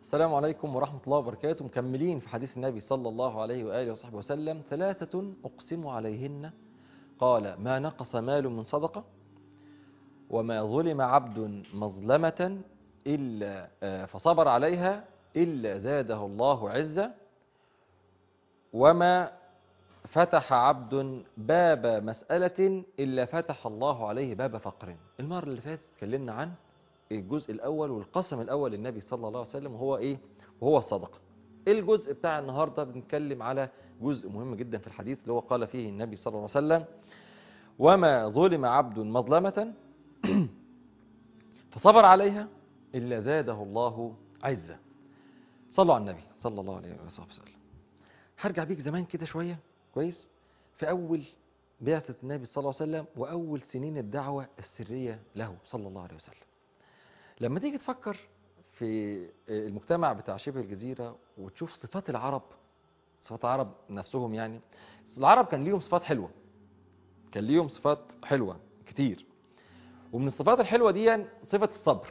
السلام عليكم ورحمة الله وبركاته مكملين في حديث النبي صلى الله عليه وآله وصحبه وسلم ثلاثة أقسم عليهن قال ما نقص مال من صدقة وما ظلم عبد مظلمة إلا آه، فصبر عليها إلا زاده الله عزة وما فتح عبد باب مسألة إلا فتح الله عليه باب فقر المرة اللي فاتت اتكلمنا عن الجزء الأول والقسم الأول للنبي صلى الله عليه وسلم وهو إيه؟ وهو الصدقة الجزء بتاع النهاردة بنتكلم على جزء مهم جدا في الحديث اللي هو قال فيه النبي صلى الله عليه وسلم وما ظلم عبد مظلمة فصبر عليها إلا زاده الله عزة صلوا على النبي صلى الله عليه وصحبه وسلم هرجع بيك زمان كده شوية كويس في أول بعثة النبي صلى الله عليه وسلم وأول سنين الدعوة السرية له صلى الله عليه وسلم لما تيجي تفكر في المجتمع بتاع شبه الجزيرة وتشوف صفات العرب صفات العرب نفسهم يعني العرب كان ليهم صفات حلوة كان ليهم صفات حلوة كتير ومن الصفات الحلوة دي صفة الصبر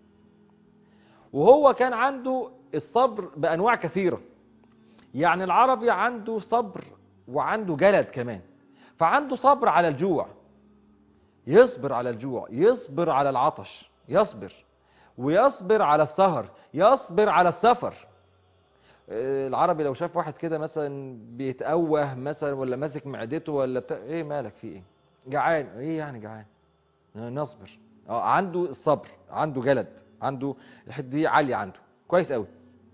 وهو كان عنده الصبر بأنواع كثيرة يعني العربي عنده صبر وعنده جلد كمان فعنده صبر على الجوع يصبر على الجوع يصبر على العطش يصبر ويصبر على السهر يصبر على السفر آه، العربي لو شاف واحد كده مثلا بيتأوه مثلا ولا ماسك معدته ولا بتاع ايه مالك في ايه جعان ايه يعني جعان نصبر اه عنده الصبر عنده جلد عنده الحته دي عاليه عنده كويس قوي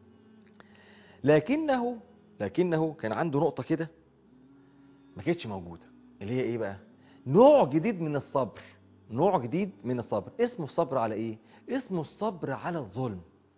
لكنه لكنه كان عنده نقطه كده ما كانتش موجوده اللي هي ايه بقى نوع جديد من الصبر نوع جديد من الصبر اسمه الصبر على ايه اسمه الصبر على الظلم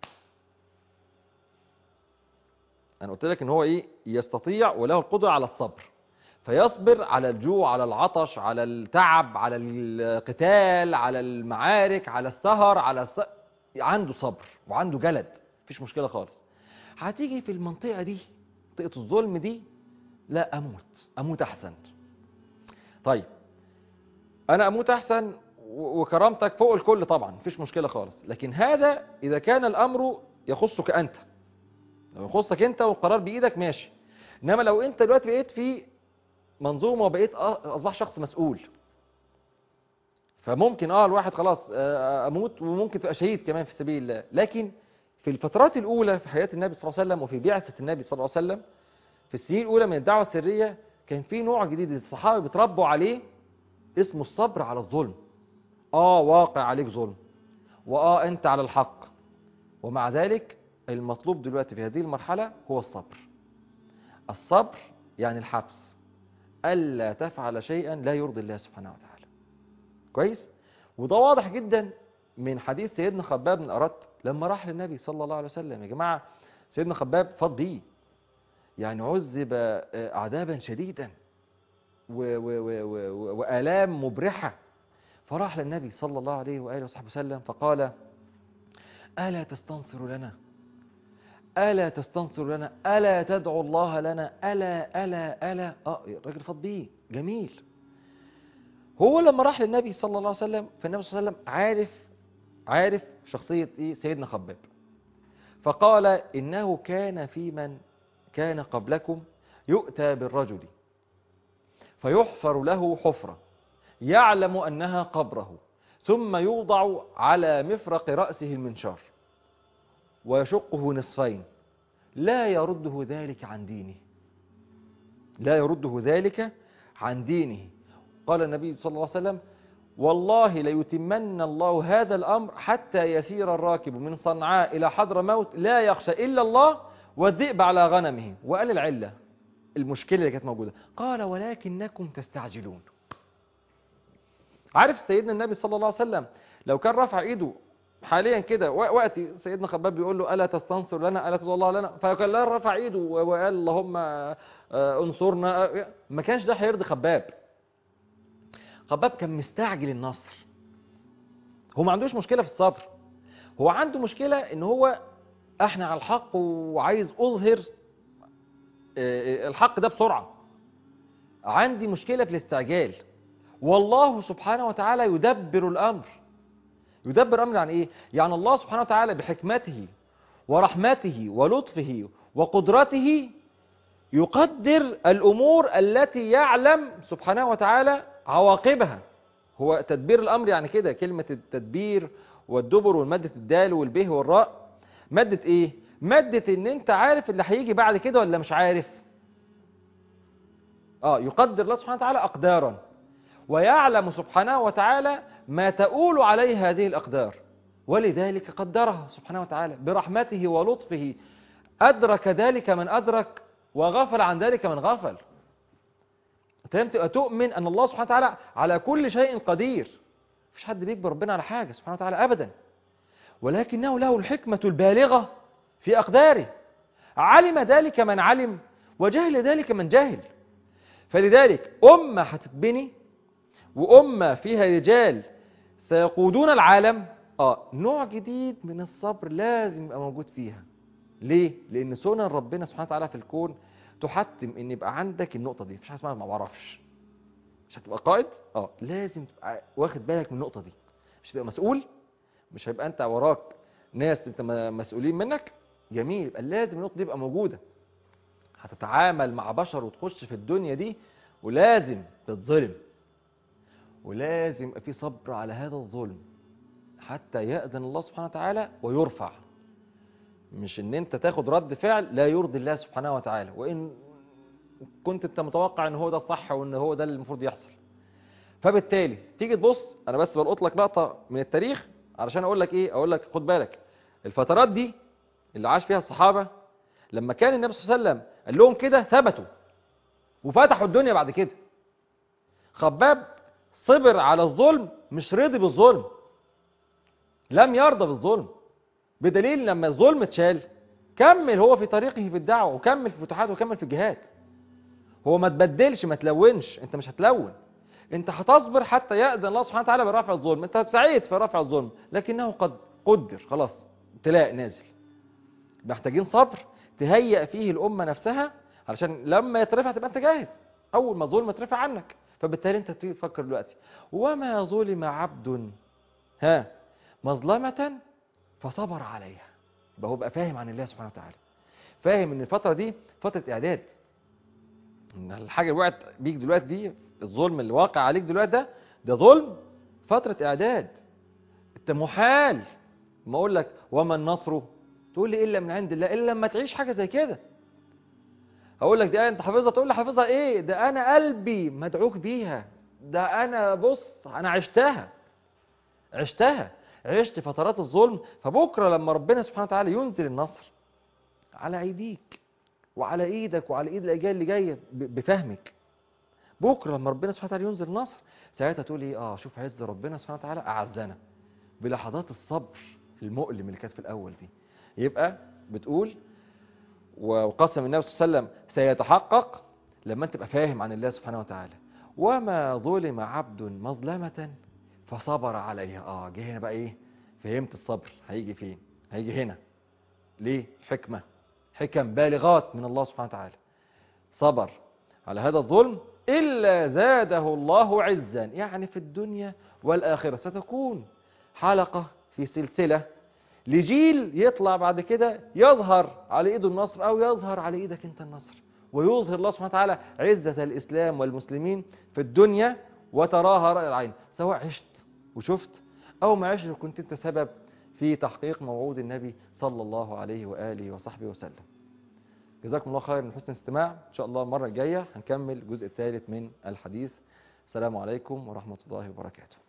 انا قلت لك ان هو ايه يستطيع وله القدره على الصبر فيصبر على الجوع على العطش على التعب على القتال على المعارك على السهر على الس... عنده صبر وعنده جلد مفيش مشكله خالص هتيجي في المنطقه دي منطقه الظلم دي لا اموت اموت احسن طيب انا اموت احسن و- وكرامتك فوق الكل طبعا مفيش مشكله خالص لكن هذا اذا كان الامر يخصك انت لو يخصك انت والقرار بايدك ماشي انما لو انت دلوقتي بقيت في منظومه وبقيت أ- اصبح شخص مسؤول فممكن اه الواحد خلاص آه، اموت وممكن تبقى شهيد كمان في سبيل الله لكن في الفترات الاولى في حياه النبي صلى الله عليه وسلم وفي بعثه النبي صلى الله عليه وسلم في السنين الاولى من الدعوه السريه كان في نوع جديد الصحابه بيتربوا عليه اسمه الصبر على الظلم اه واقع عليك ظلم واه انت على الحق ومع ذلك المطلوب دلوقتي في هذه المرحله هو الصبر الصبر يعني الحبس الا تفعل شيئا لا يرضي الله سبحانه وتعالى كويس وده واضح جدا من حديث سيدنا خباب بن أرت لما راح للنبي صلى الله عليه وسلم يا جماعة سيدنا خباب فاض بيه يعني عذب آه، عذابا شديدا و- و- و- و- وآلام مبرحة فراح للنبي صلى الله عليه وآله وصحبه وسلم فقال ألا تستنصر لنا ألا تستنصر لنا ألا تدعو الله لنا ألا ألا ألا آه الراجل فاض بيه جميل هو لما راح للنبي صلى الله عليه وسلم فالنبي صلى الله عليه وسلم عارف عارف شخصية إيه سيدنا خباب فقال إنه كان في من كان قبلكم يؤتى بالرجل فيحفر له حفرة يعلم أنها قبره ثم يوضع على مفرق رأسه المنشار ويشقه نصفين لا يرده ذلك عن دينه لا يرده ذلك عن دينه قال النبي صلى الله عليه وسلم والله ليتمن الله هذا الأمر حتى يسير الراكب من صنعاء إلى حضر موت لا يخشى إلا الله والذئب على غنمه وقال العلة المشكلة اللي كانت موجودة قال ولكنكم تستعجلون عارف سيدنا النبي صلى الله عليه وسلم لو كان رفع ايده حاليا كده و- وقت سيدنا خباب بيقول له الا تستنصر لنا الا تدعو الله لنا فكان لا رفع ايده و- وقال اللهم آه، انصرنا آه، ما كانش ده هيرضي خباب خباب كان مستعجل النصر هو ما عندوش مشكله في الصبر هو عنده مشكله ان هو احنا على الحق وعايز اظهر آه، الحق ده بسرعه عندي مشكله في الاستعجال والله سبحانه وتعالى يدبر الامر يدبر الامر يعني ايه يعني الله سبحانه وتعالى بحكمته ورحمته ولطفه وقدرته يقدر الأمور التي يعلم سبحانه وتعالى عواقبها هو تدبير الأمر يعني كده كلمة التدبير والدبر والمادة الدال والبه والراء مادة ايه؟ مادة ان انت عارف اللي هيجي بعد كده ولا مش عارف اه يقدر الله سبحانه وتعالى أقدارا ويعلم سبحانه وتعالى ما تؤول عليه هذه الأقدار ولذلك قدرها سبحانه وتعالى برحمته ولطفه أدرك ذلك من أدرك وغفل عن ذلك من غفل تبقى تؤمن أن الله سبحانه وتعالى على كل شيء قدير مفيش حد بيكبر ربنا على حاجة سبحانه وتعالى أبدا ولكنه له الحكمة البالغة في أقداره علم ذلك من علم وجهل ذلك من جهل فلذلك أمة هتتبني وأمة فيها رجال سيقودون العالم آه نوع جديد من الصبر لازم يبقى موجود فيها ليه؟ لأن سنن ربنا سبحانه وتعالى في الكون تحتم ان يبقى عندك النقطة دي مفيش حاجة اسمها ما بعرفش مش هتبقى قائد اه لازم تبقى واخد بالك من النقطة دي مش هتبقى مسؤول مش هيبقى انت وراك ناس انت مسؤولين منك جميل يبقى لازم النقطة دي تبقى موجودة هتتعامل مع بشر وتخش في الدنيا دي ولازم تتظلم ولازم يبقى في صبر على هذا الظلم حتى يأذن الله سبحانه وتعالى ويرفع مش ان انت تاخد رد فعل لا يرضي الله سبحانه وتعالى وان كنت انت متوقع ان هو ده الصح وان هو ده اللي المفروض يحصل فبالتالي تيجي تبص انا بس بلقط لك لقطه من التاريخ علشان اقول لك ايه اقول لك خد بالك الفترات دي اللي عاش فيها الصحابه لما كان النبي صلى الله عليه وسلم قال لهم كده ثبتوا وفتحوا الدنيا بعد كده خباب صبر على الظلم مش رضي بالظلم لم يرضى بالظلم بدليل لما الظلم اتشال كمل هو في طريقه في الدعوة وكمل في الفتوحات وكمل في الجهاد هو ما تبدلش ما تلونش انت مش هتلون انت هتصبر حتى يأذن الله سبحانه وتعالى برفع الظلم انت سعيد في رفع الظلم لكنه قد قدر خلاص ابتلاء نازل محتاجين صبر تهيئ فيه الأمة نفسها علشان لما يترفع تبقى انت جاهز أول ما الظلم يترفع عنك فبالتالي انت تفكر دلوقتي وما ظلم عبد ها مظلمة فصبر عليها يبقى هو بقى فاهم عن الله سبحانه وتعالى فاهم ان الفترة دي فترة اعداد ان الحاجة اللي وقعت بيك دلوقتي دي الظلم اللي واقع عليك دلوقتي ده ده ظلم فترة اعداد انت محال ما اقول لك وما النصر تقول لي الا من عند الله الا لما تعيش حاجة زي كده اقول لك ده انت حافظها تقول لي حافظها ايه ده انا قلبي مدعوك بيها ده انا بص انا عشتها عشتها عشت فترات الظلم فبكرة لما ربنا سبحانه وتعالى ينزل النصر على ايديك وعلى ايدك وعلى ايد الاجيال اللي جايه بفهمك بكرة لما ربنا سبحانه وتعالى ينزل النصر ساعتها تقول ايه اه شوف عز ربنا سبحانه وتعالى اعزنا بلحظات الصبر المؤلم اللي كانت في الاول دي يبقى بتقول وقسم النبي صلى الله عليه وسلم سيتحقق لما انت تبقى فاهم عن الله سبحانه وتعالى وما ظلم عبد مظلمة فصبر عليها اه جه هنا بقى ايه فهمت الصبر هيجي فين هيجي هنا ليه حكمة حكم بالغات من الله سبحانه وتعالى صبر على هذا الظلم إلا زاده الله عزا يعني في الدنيا والآخرة ستكون حلقة في سلسلة لجيل يطلع بعد كده يظهر على ايده النصر او يظهر على ايدك انت النصر ويظهر الله سبحانه وتعالى عزة الاسلام والمسلمين في الدنيا وتراها رأي العين سواء عشت وشفت او ما عشت كنت انت سبب في تحقيق موعود النبي صلى الله عليه وآله وصحبه وسلم جزاكم الله خير من حسن الاستماع ان شاء الله المرة الجاية هنكمل الجزء الثالث من الحديث السلام عليكم ورحمة الله وبركاته